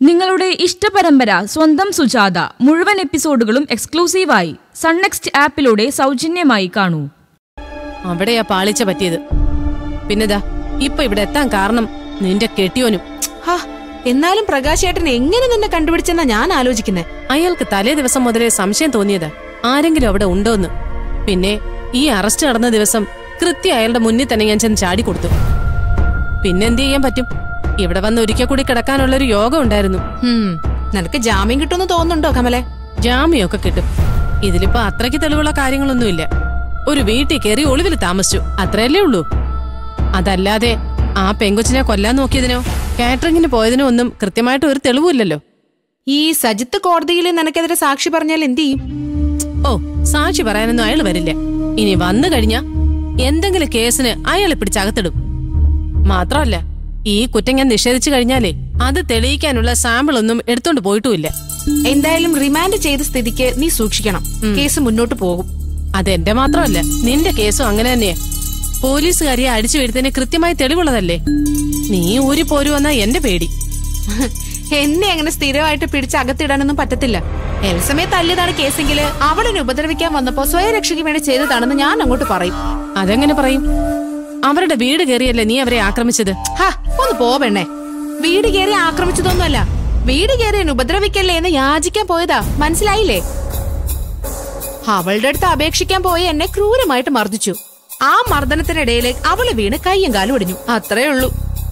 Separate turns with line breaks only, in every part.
നിങ്ങളുടെ ഇഷ്ടപരമ്പര സ്വന്തം സുജാത മുഴുവൻ എപ്പിസോഡുകളും എക്സ്ക്ലൂസീവായി സൺനെക്സ്റ്റ് ആപ്പിലൂടെ സൗജന്യമായി കാണൂ
അവിടെയാ പാളിച്ച പറ്റിയത് പിന്നെതാ ഇപ്പൊ ഇവിടെ എത്താൻ കാരണം നിന്റെ കെട്ടിയോനും
ഹാ എന്നാലും പ്രകാശ് ഏട്ടൻ എങ്ങനെ നിന്നെ കണ്ടുപിടിച്ചെന്നാ ഞാൻ ആലോചിക്കുന്നേ
അയാൾക്ക് തലേ ദിവസം മുതലേ സംശയം തോന്നിയതാ ആരെങ്കിലും അവിടെ ഉണ്ടോന്ന് പിന്നെ ഈ അറസ്റ്റ് നടന്ന ദിവസം കൃത്യം അയാളുടെ മുന്നിൽ തന്നെ ഞാൻ ചെന്ന് ചാടി കൊടുത്തു പിന്നെ എന്ത് ചെയ്യാൻ പറ്റും ഇവിടെ വന്ന് ഒരിക്കൽ കൂടി കിടക്കാനുള്ളൊരു യോഗം ഉണ്ടായിരുന്നു
ഹും നിനക്ക് ജാമ്യം കിട്ടുമെന്ന് തോന്നുന്നുണ്ടോ കമലെ
ജാമ്യമൊക്കെ കിട്ടും ഇതിലിപ്പോ അത്രയ്ക്ക് തെളിവുള്ള കാര്യങ്ങളൊന്നുമില്ല ഒരു വീട്ടിൽ കയറി ഒളിവിൽ താമസിച്ചു അത്രയല്ലേ ഉള്ളൂ അതല്ലാതെ ആ പെങ്കൊച്ചിനെ കൊല്ലാൻ നോക്കിയതിനോ കാറ്ററിംഗിന് പോയതിനോ ഒന്നും കൃത്യമായിട്ട് ഒരു തെളിവില്ലല്ലോ
ഈ സജിത്ത് കോടതിയിൽ നിനക്കെതിരെ സാക്ഷി പറഞ്ഞാൽ എന്ത് ചെയ്യും
ഓ സാക്ഷി പറയാനൊന്നും അയാൾ വരില്ല ഇനി വന്നു കഴിഞ്ഞാ എന്തെങ്കിലും കേസിന് അയാളെ പിടിച്ചകത്തിടും മാത്രമല്ല ഈ കുറ്റം ഞാൻ നിഷേധിച്ചു കഴിഞ്ഞാലേ അത് തെളിയിക്കാനുള്ള സാമ്പിൾ ഒന്നും എടുത്തോണ്ട് പോയിട്ടുമില്ല
എന്തായാലും റിമാൻഡ് ചെയ്ത സ്ഥിതിക്ക് നീ സൂക്ഷിക്കണം കേസ് മുന്നോട്ട് പോകും
അതെന്റെ മാത്രമല്ല നിന്റെ കേസും അങ്ങനെ തന്നെയാ പോലീസുകാരിയെ അടിച്ചു വീഴ്ത്തതിന് കൃത്യമായി തെളിവുള്ളതല്ലേ നീ ഊരി പോരുവെന്നാ എന്റെ പേടി
എന്നെ അങ്ങനെ സ്ഥിരമായിട്ട് പിടിച്ച് അകത്തിടാനൊന്നും പറ്റത്തില്ല എൽസമയെ തല്ലിയതാണ് കേസെങ്കില് അവളിനെ ഉപദ്രവിക്കാൻ വന്നപ്പോ സ്വയരക്ഷയ്ക്ക് വേണ്ടി ചെയ്തതാണെന്ന് ഞാൻ അങ്ങോട്ട് പറയും
അതെങ്ങനെ പറയും അവരുടെ വീട് കയറിയല്ലേ നീ അവരെ ആക്രമിച്ചത്
ഹാ ഒന്ന് പോ പെണ്ണേ വീട് കയറി ആക്രമിച്ചതൊന്നുമല്ല വീട് കയറി എന്നെ ഉപദ്രവിക്കല്ലേ എന്ന് യാചിക്കാൻ പോയതാ മനസ്സിലായില്ലേ അവളുടെ അടുത്ത് അപേക്ഷിക്കാൻ പോയി എന്നെ ക്രൂരമായിട്ട് മർദ്ദിച്ചു ആ മർദ്ദനത്തിനിടയിൽ അവള് വീണ് കയ്യും കാലും ഒടിഞ്ഞു അത്രേ ഉള്ളൂ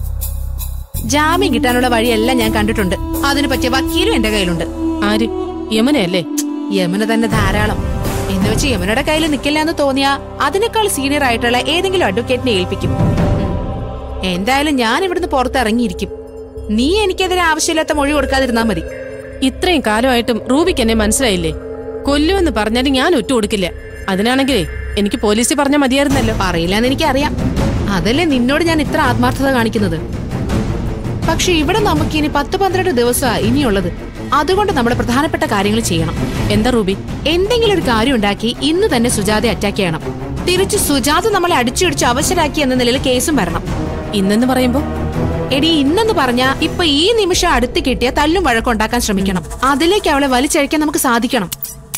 ജാമ്യം കിട്ടാനുള്ള വഴിയെല്ലാം ഞാൻ കണ്ടിട്ടുണ്ട് അതിന് പറ്റിയ വക്കീലും എന്റെ കയ്യിലുണ്ട്
ആര് യമനയല്ലേ
യമന തന്നെ ധാരാളം എന്ന് വെച്ച് യമനയുടെ കയ്യിൽ നിൽക്കില്ല എന്ന് തോന്നിയാ അതിനേക്കാൾ സീനിയർ ആയിട്ടുള്ള ഏതെങ്കിലും അഡ്വക്കേറ്റിനെ ഏൽപ്പിക്കും ഉം. എന്തായാലും ഞാൻ ഇവിടുന്ന് പുറത്തിറങ്ങിയിരിക്കും നീ എനിക്കെതിരെ ആവശ്യമില്ലാത്ത മൊഴി കൊടുക്കാതിരുന്നാ മതി
ഇത്രയും കാലമായിട്ടും റൂബിക്ക് എന്നെ മനസ്സിലായില്ലേ കൊല്ലുമെന്ന് പറഞ്ഞാലും ഞാൻ ഒറ്റ കൊടുക്കില്ല അതിനാണെങ്കിലേ എനിക്ക് പോലീസിൽ പറഞ്ഞാൽ മതിയായിരുന്നല്ലോ
പറയില്ലെന്ന് എനിക്കറിയാം അതല്ലേ നിന്നോട് ഞാൻ ഇത്ര ആത്മാർത്ഥത കാണിക്കുന്നത് പക്ഷെ ഇവിടെ നമുക്ക് ഇനി പത്ത് പന്ത്രണ്ട് ദിവസമാണ് ഇനിയുള്ളത് അതുകൊണ്ട് നമ്മൾ പ്രധാനപ്പെട്ട കാര്യങ്ങൾ ചെയ്യണം
എന്താ റൂബി
എന്തെങ്കിലും ഒരു കാര്യം ഉണ്ടാക്കി ഇന്ന് തന്നെ സുജാതയെ അറ്റാക്ക് ചെയ്യണം തിരിച്ച് സുജാത നമ്മളെ അടിച്ചിടിച്ച് അവശരാക്കി എന്ന നിലയിൽ കേസും വരണം
ഇന്നെന്ന് പറയുമ്പോ
എടി ഇന്നെന്ന് പറഞ്ഞാ ഇപ്പൊ ഈ നിമിഷം അടുത്ത് കിട്ടിയ തല്ലും വഴക്കുണ്ടാക്കാൻ ശ്രമിക്കണം അതിലേക്ക് അവളെ വലിച്ചഴിക്കാൻ നമുക്ക് സാധിക്കണം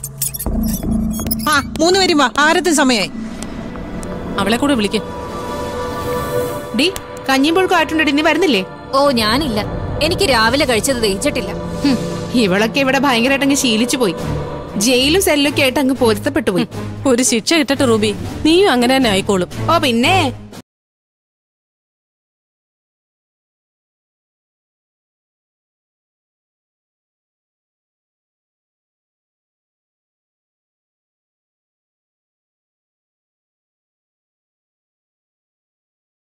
ആ മൂന്ന് പേരും വാ ആരത്തിന് സമയായി
അവളെ കൂടെ വിളിക്ക്
ഡി കഞ്ഞിയും പുഴുക്കും ആയിട്ടുണ്ടെടി നീ വരുന്നില്ലേ
ഓ ഞാനില്ല എനിക്ക് രാവിലെ കഴിച്ചത് ദഹിച്ചിട്ടില്ല
ഹും, ഇവളൊക്കെ ഇവിടെ ഭയങ്കരമായിട്ട് ശീലിച്ചു പോയി ജയിലും സെല്ലൊക്കെ ആയിട്ട് അങ്ങ് പൊരുത്തപ്പെട്ടു പോയി
ഒരു ശിക്ഷ കിട്ടട്ടെ റൂബി നീയും അങ്ങനെ തന്നെ ആയിക്കോളും
ഓ പിന്നെ